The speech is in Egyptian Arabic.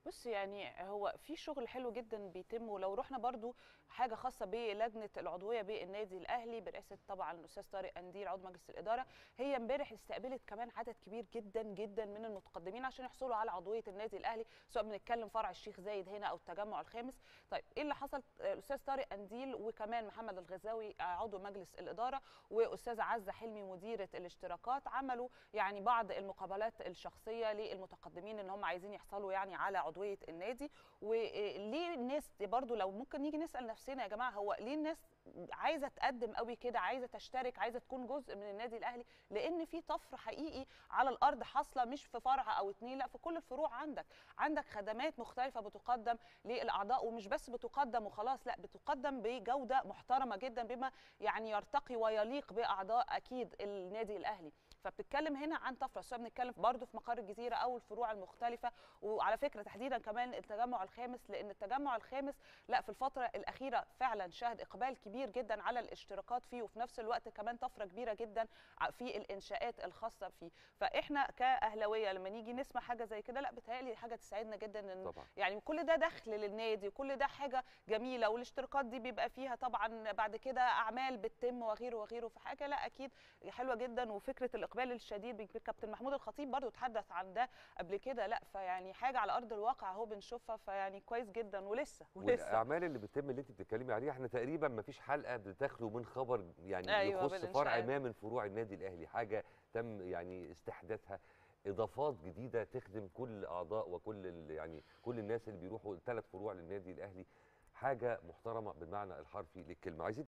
بص يعني هو في شغل حلو جدا بيتم ولو رحنا برضو حاجه خاصه بلجنه العضويه بالنادي الاهلي برئاسه طبعا الاستاذ طارق انديل عضو مجلس الاداره هي امبارح استقبلت كمان عدد كبير جدا جدا من المتقدمين عشان يحصلوا على عضويه النادي الاهلي سواء بنتكلم فرع الشيخ زايد هنا او التجمع الخامس طيب ايه اللي حصل الاستاذ طارق انديل وكمان محمد الغزاوي عضو مجلس الاداره واستاذه عزه حلمي مديره الاشتراكات عملوا يعني بعض المقابلات الشخصيه للمتقدمين ان هم عايزين يحصلوا يعني على عضويه النادي وليه الناس برضو لو ممكن نيجي نسال نفسنا يا جماعه هو ليه الناس عايزه تقدم قوي كده عايزه تشترك عايزه تكون جزء من النادي الاهلي لان في طفره حقيقي على الارض حاصله مش في فرع او اتنين لا في كل الفروع عندك عندك خدمات مختلفه بتقدم للاعضاء ومش بس بتقدم وخلاص لا بتقدم بجوده محترمه جدا بما يعني يرتقي ويليق باعضاء اكيد النادي الاهلي فبتتكلم هنا عن طفره سواء بنتكلم برضه في مقر الجزيره او الفروع المختلفه وعلى فكره تحديدا كمان التجمع الخامس لان التجمع الخامس لا في الفتره الاخيره فعلا شهد اقبال كبير جدا على الاشتراكات فيه وفي نفس الوقت كمان طفره كبيره جدا في الانشاءات الخاصه فيه فاحنا كاهلاويه لما نيجي نسمع حاجه زي كده لا بتهيألي حاجه تسعدنا جدا ان طبعا. يعني كل ده دخل للنادي وكل ده حاجه جميله والاشتراكات دي بيبقى فيها طبعا بعد كده اعمال بتتم وغيره وغيره فحاجه لا اكيد حلوه جدا وفكره الاقبال الشديد كابتن محمود الخطيب برضو تحدث عن ده قبل كده لا فيعني حاجه على ارض الواقع اهو بنشوفها فيعني كويس جدا ولسه ولسه والاعمال اللي بتتم اللي انت بتتكلمي عليها احنا تقريبا ما فيش حلقه بتخلو من خبر يعني أيوة يخص بالإنشاءات. فرع ما من فروع النادي الاهلي حاجه تم يعني استحداثها اضافات جديده تخدم كل اعضاء وكل ال- يعني كل الناس اللي بيروحوا الثلاث فروع للنادي الاهلي حاجه محترمه بالمعنى الحرفي للكلمه عايزين